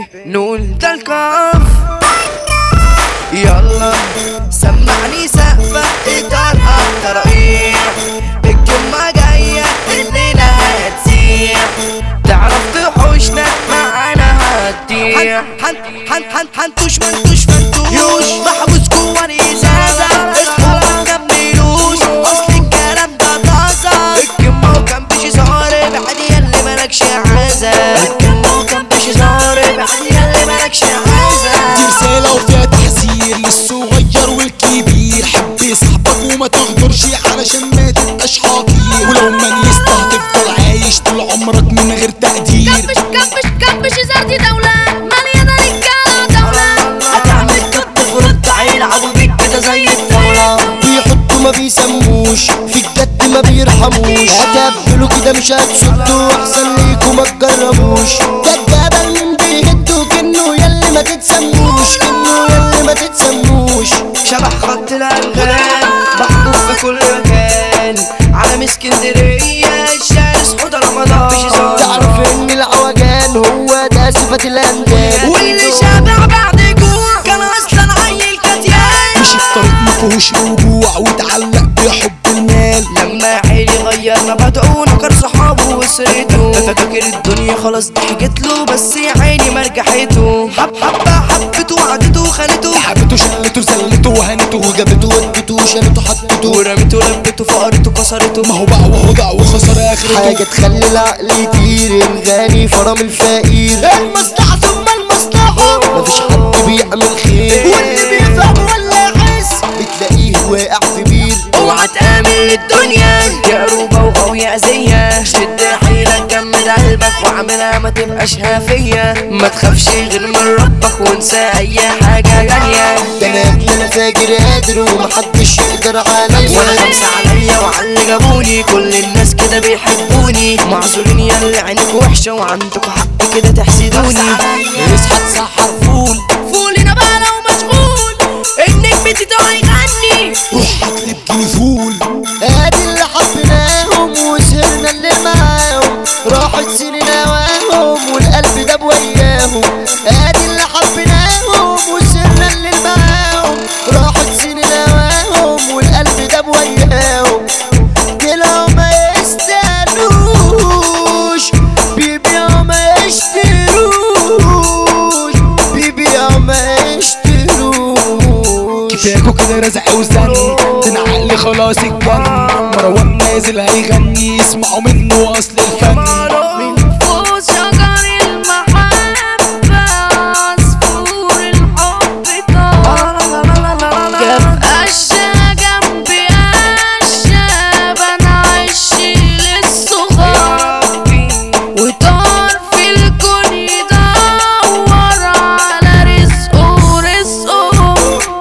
نقول ده الكف يلا سمعني سقفة اطلع تراقيح الجمعة جاية الليلة هتسيح تعرف تحوشنا معانا هتضيع حن حن حن حنتوش منتوش منتوش محبوس جوا الازازة اصحوا ما تكملوش اصل الكلام ده طازة الجمعة وكان بيجي ظهر بعدي اللي مالكش عازة الجمعة وكان بيجي ظهر بعدي اللي مالكش عازة دي رسالة وفيها تحذير للصغير والكبير حب صاحبك وما تغدرش علشان ما تبقاش حقير ولو من يستهتفضل عايش طول عمرك من غير تقدير كبش كبش كبش زردي دولة مليانة رجالة دولة هتعمل كت فرد هيلعبوا بيك كده زي الطاولة بيحطوا ما بيسموش في الجد ما بيرحموش هتقبلوا كده مش هتصدوا احسن ليكوا ما تجربوش كدابة من بيهدوا كنه ياللي ما تتسموش كنه ياللي ما تتسموش شبح خط الأنغام محبوب في كل مكان عالم اسكندرية الشارع حوض رمضان مش هزار تعرف ان العوجان هو ده صفة الاندال واللي شبع بعد جوع كان أصلا عيل كتيان مشي في طريق مفهوش رجوع واتعلق بحب المال لما عيلي غير مبادئه نكر صحابه واسرته فاكر الدنيا خلاص ضحكت له بس يا عيني ما رجحته حب حبة حبته وعدته وخانته حبته شلته زلته وهنته وجابته ودته شالته حطته ورميته لبته فقرته كسرته ما هو بقى وهو وخسر اخرته حاجة تخلي العقل يطير الغني فرام الفقير المصلحة ثم المصلحة مفيش حد بيعمل خير واللي بيفهم ولا يحس بتلاقيه واقع في بير اوعى تآمن للدنيا يا قروبة وقوية أذية شد حيلك جمد قلبك واعملها ما تبقاش هافية ما تخافش غير من ربك وانسى أي حاجة تانية ده انا ابن انا فاجر قادر ومحدش يقدر عليا وانا خمسة عليا وعلى اللي جابوني كل الناس كده بيحبوني معذورين يا اللي عينك وحشة وعندكوا حق كده تحسدوني اصحى تسحر فول فولنا بقى لو مشغول النجم بتاعي يغني روح هتلب جنيه فول ادي اللي حبيناهم وسهرنا اللي معاهم راحت سنين هواهم والقلب داب وياهم ادي اللي حبيناهم وسهرنا اللي معاهم راحت سنين هواهم والقلب داب وياهم طلعوا ما يستاهلوش بيبيعوا ما يشتروش بيبيعوا ما يشتروش كفاكوا كده رزع وزن ده انا عقلي خلاص اتجن مروان نازل هيغني يسمعوا منه اصل الفن من فوق شجر المحبة عصفور الحب طار جاب قشة جنب قشة بنى عش للصغار وطار في الكون يدور على رزقه ورزقه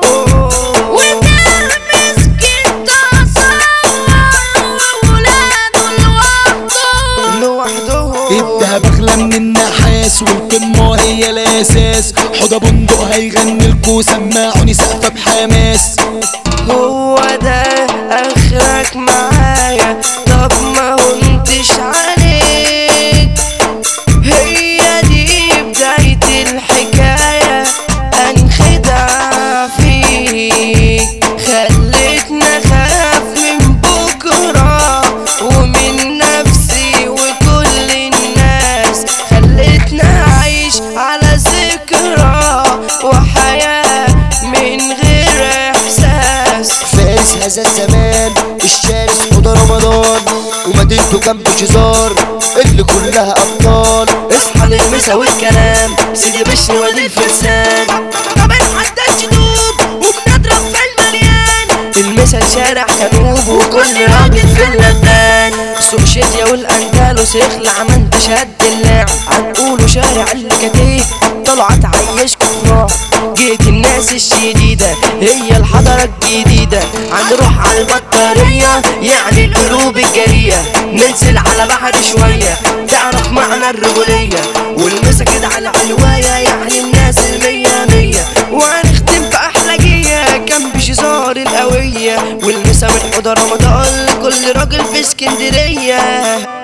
وكان مسكين تصور وولاده لوحده لوحدهم الدهب اغلى من النحاس والقمة هي الاساس حوضة بندق هيغني لكو سمعوني سقفة بحماس هو ده اخرك معايا طب ما هنتش عليك هي دي بداية الحكاية انخدع فيك خلتنا خاف من بكرة ومن نفسي وكل الناس خلتنا عايش على ذكرى وحياة من غير احساس فارس هذا الزمان الشارس حوض رمضان ومدينته جنب جزار اللي كلها ابطال اصحى للمسا والكلام سيدي بشر وادي الفرسان طب الحداش دوب وبنضرب في المليان المسا شارع جنوب وكل راجل في اللبان سوق شديا والاندلس اخلع ما انت شد اللعب هنقوله شارع الكتيه طلعت عيشكوا في رعب جيت الناس الشديدة هي الحضارة الجديدة هنروح على البطارية يعني القلوب الجرية ننزل على بحر شوية تعرف معنى الرجولية والمسا كده على علواية يعني الناس المية مية وهنختم بأحلى جية جنب شزار القوية والمسا من حوض رمضان كل راجل في اسكندرية